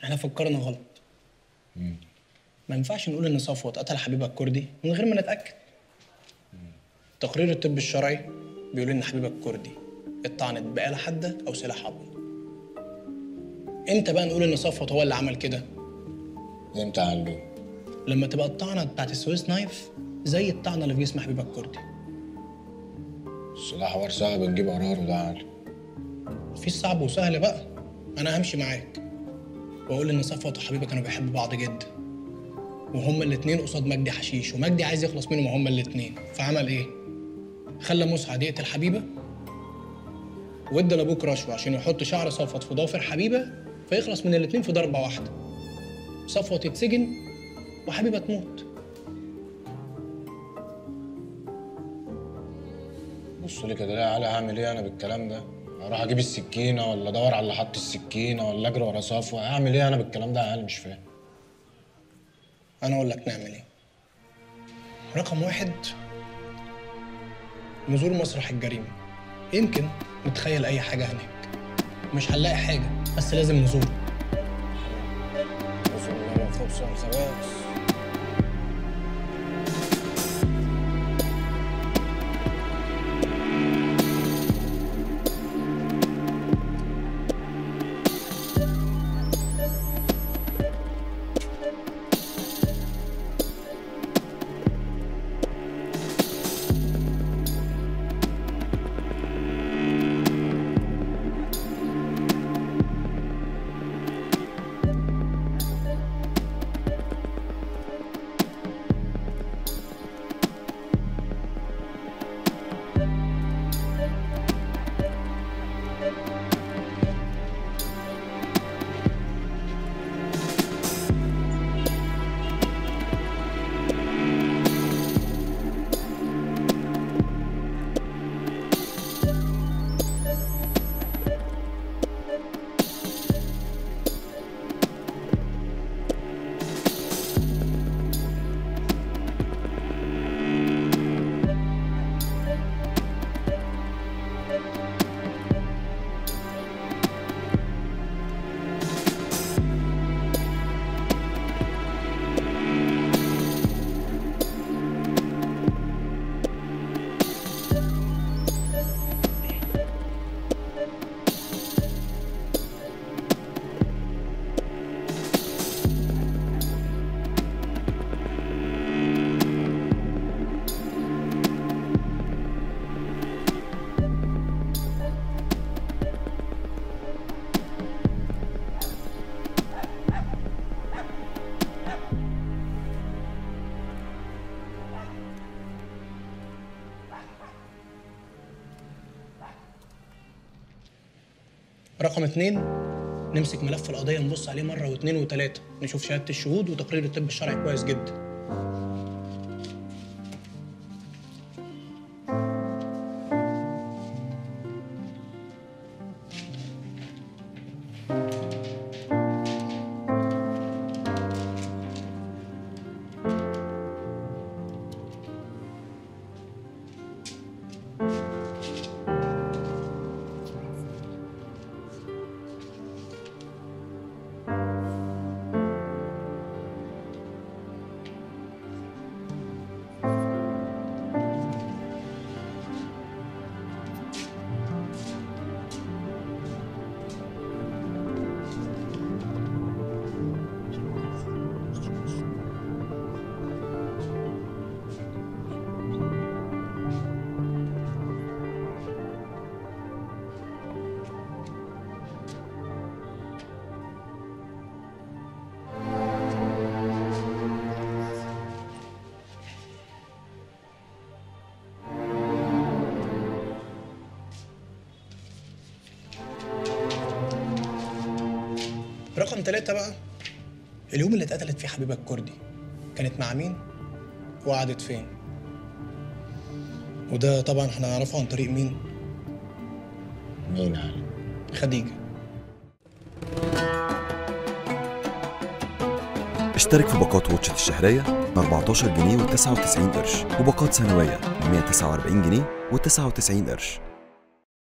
احنا فكرنا غلط ما ينفعش نقول ان صفوت قتل حبيبها الكردي من غير ما نتاكد تقرير الطب الشرعي بيقول ان حبيبها الكردي اتطعنت بآلة حادة او سلاح ابيض امتى بقى نقول ان صفوت هو اللي عمل كده امتى علو لما تبقى الطعنه بتاعت السويس نايف زي الطعنه اللي في جسم حبيبها الكردي السلاح حوار صعب نجيب قراره ده عالي مفيش صعب وسهل بقى انا همشي معاك واقول ان صفوت وحبيبه كانوا بيحبوا بعض جدا وهما الاتنين قصاد مجدي حشيش ومجدي عايز يخلص منهم هما الاتنين فعمل ايه خلى مسعد يقتل حبيبه وادى لابوك رشوه عشان يحط شعر صفوت في ضافر حبيبه فيخلص من الاتنين في ضربه واحده صفوت يتسجن وحبيبه تموت بصوا لي كده ليه يا علي هعمل ايه انا بالكلام ده اروح اجيب السكينه ولا ادور على اللي حط السكينه ولا اجري ورا صفوه اعمل ايه انا بالكلام ده يا علي مش فاهم انا اقول لك نعمل ايه رقم واحد نزور مسرح الجريمه يمكن نتخيل اي حاجه هناك مش هنلاقي حاجه بس لازم نزور بصوا لي انا خبز الخباز رقم اتنين نمسك ملف القضية نبص عليه مرة واتنين وتلاتة نشوف شهادة الشهود وتقرير الطب الشرعي كويس جدا رقم تلاتة بقى اليوم اللي اتقتلت فيه حبيبة الكردي كانت مع مين وقعدت فين وده طبعا احنا هنعرفه عن طريق مين مين يا علي خديجة اشترك في باقات واتشت الشهرية ب 14 جنيه و99 قرش وباقات سنوية ب 149 جنيه و99 قرش